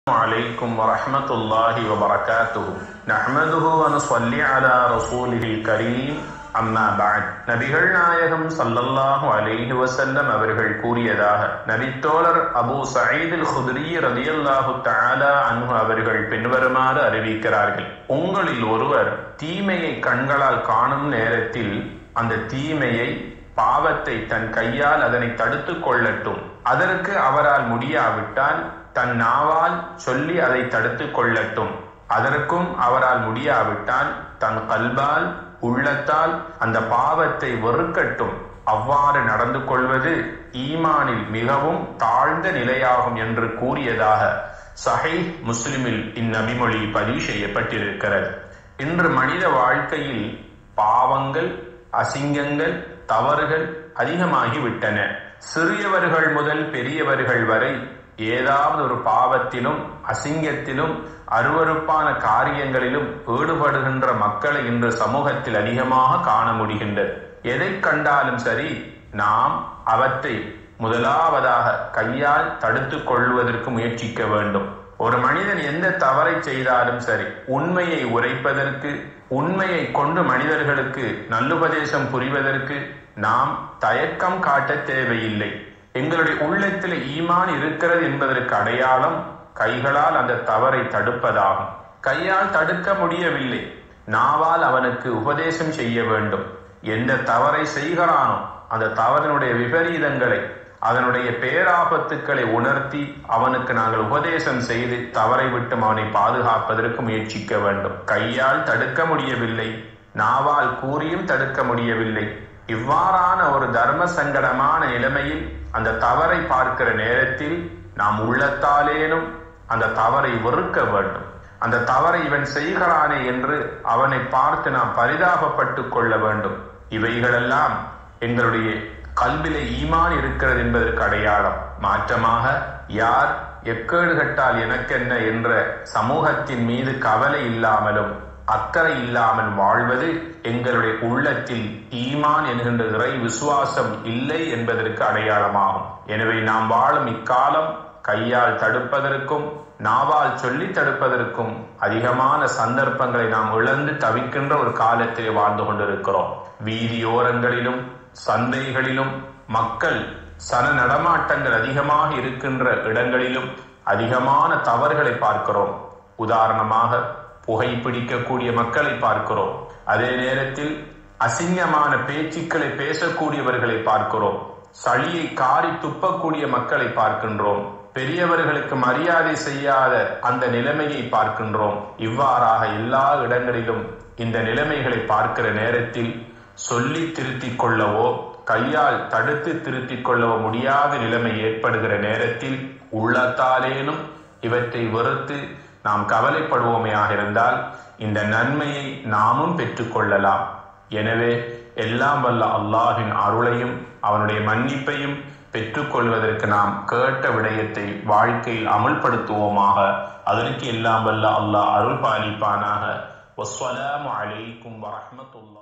عليكم ورحمة الله وبركاته نحمده ونصلي على رسوله الكريم அம்மா பாட் நபிகள் நாயகம் சல்லல்லாஹு அலைஹி வஸல்லம் அவர்கள் கூறியதாக நபித்தோழர் அபூ சயீதுல் குத்ரி ரலியல்லாஹு தஆலா அன்ஹு அவர்கள் பின்வருமாறு அறிவிக்கிறார்கள் உங்களில் ஒருவர் தீமையை கண்களால் காணும் நேரத்தில் அந்த தீமையை பாவத்தை தன் கையால் அதனை தடுத்துக் கொள்ளட்டும் அதற்கு அவரால் முடியாவிட்டால் தன் நாவால் சொல்லி அதை தடுத்துக் கொள்ளட்டும் அதற்கும் அவரால் முடியாவிட்டால் தன் கல்பால் உள்ளத்தால் அந்த பாவத்தை வெறுக்கட்டும் அவ்வாறு நடந்து கொள்வது ஈமானில் மிகவும் தாழ்ந்த நிலையாகும் என்று கூறியதாக சஹை முஸ்லிமில் இந்நபிமொழி பதிவு செய்யப்பட்டிருக்கிறது இன்று மனித வாழ்க்கையில் பாவங்கள் அசிங்கங்கள் தவறுகள் அதிகமாகிவிட்டன சிறியவர்கள் முதல் பெரியவர்கள் வரை ஏதாவது ஒரு பாவத்திலும் அசிங்கத்திலும் அருவறுப்பான காரியங்களிலும் ஈடுபடுகின்ற மக்களை இன்று சமூகத்தில் அதிகமாக காண முடிகின்றது எதை கண்டாலும் சரி நாம் அவற்றை முதலாவதாக கையால் தடுத்து கொள்வதற்கு முயற்சிக்க வேண்டும் ஒரு மனிதன் எந்த தவறை செய்தாலும் சரி உண்மையை உரைப்பதற்கு உண்மையை கொண்டு மனிதர்களுக்கு நல்லுபதேசம் புரிவதற்கு நாம் தயக்கம் காட்ட தேவையில்லை எங்களுடைய உள்ளத்தில் ஈமான் இருக்கிறது என்பதற்கு அடையாளம் கைகளால் அந்த தவறை தடுப்பதாகும் கையால் தடுக்க முடியவில்லை நாவால் அவனுக்கு உபதேசம் செய்ய வேண்டும் எந்த தவறை செய்கிறானோ அந்த தவறினுடைய விபரீதங்களை அதனுடைய பேராபத்துக்களை உணர்த்தி அவனுக்கு நாங்கள் உபதேசம் செய்து தவறை விட்டு அவனை பாதுகாப்பதற்கு முயற்சிக்க வேண்டும் கையால் தடுக்க முடியவில்லை நாவால் கூறியும் தடுக்க முடியவில்லை இவ்வாறான ஒரு தர்ம சங்கடமான நிலைமையில் அந்த தவறை பார்க்கிற நேரத்தில் நாம் உள்ளத்தாலேனும் அந்த தவறை வெறுக்க வேண்டும் அந்த தவறை இவன் செய்கிறானே என்று அவனை பார்த்து நாம் பரிதாபப்பட்டு கொள்ள வேண்டும் இவைகளெல்லாம் எங்களுடைய கல்விலே ஈமான் இருக்கிறது என்பதற்கு அடையாளம் மாற்றமாக யார் எக்கேடு கட்டால் எனக்கென்ன என்ற சமூகத்தின் மீது கவலை இல்லாமலும் அக்கறை இல்லாமல் வாழ்வது எங்களுடைய உள்ளத்தில் ஈமான் என்கின்ற இறை விசுவாசம் இல்லை என்பதற்கு அடையாளமாகும் எனவே நாம் வாழும் இக்காலம் கையால் தடுப்பதற்கும் நாவால் சொல்லி தடுப்பதற்கும் அதிகமான சந்தர்ப்பங்களை நாம் இழந்து தவிக்கின்ற ஒரு காலத்தில் வாழ்ந்து கொண்டிருக்கிறோம் வீதியோரங்களிலும் சந்தைகளிலும் மக்கள் சன நடமாட்டங்கள் அதிகமாக இருக்கின்ற இடங்களிலும் அதிகமான தவறுகளை பார்க்கிறோம் உதாரணமாக புகைப்பிடிக்கக்கூடிய மக்களை பார்க்கிறோம் அதே நேரத்தில் அசிங்கமான பேச்சுக்களை பேசக்கூடியவர்களை பார்க்கிறோம் சளியை காரி துப்பக்கூடிய மக்களை பார்க்கின்றோம் பெரியவர்களுக்கு மரியாதை செய்யாத அந்த நிலைமையை பார்க்கின்றோம் இவ்வாறாக எல்லா இடங்களிலும் இந்த நிலைமைகளை பார்க்கிற நேரத்தில் சொல்லி திருத்திக் கொள்ளவோ கையால் தடுத்து திருத்திக் கொள்ளவோ முடியாத நிலைமை ஏற்படுகிற நேரத்தில் உள்ளத்தாலேனும் இவற்றை வெறுத்து நாம் கவலைப்படுவோமையாக இருந்தால் இந்த நன்மையை நாமும் பெற்றுக்கொள்ளலாம் எனவே எல்லாம் வல்ல அல்லாஹின் அருளையும் அவனுடைய மன்னிப்பையும் பெற்றுக்கொள்வதற்கு நாம் கேட்ட விடயத்தை வாழ்க்கையில் அமல்படுத்துவோமாக அதற்கு எல்லாம் வல்ல அல்லாஹ் அருள் பாலிப்பானாக வஸ்ஸலாமு அலைக்கும் வரஹ்மத்துல்லாஹ்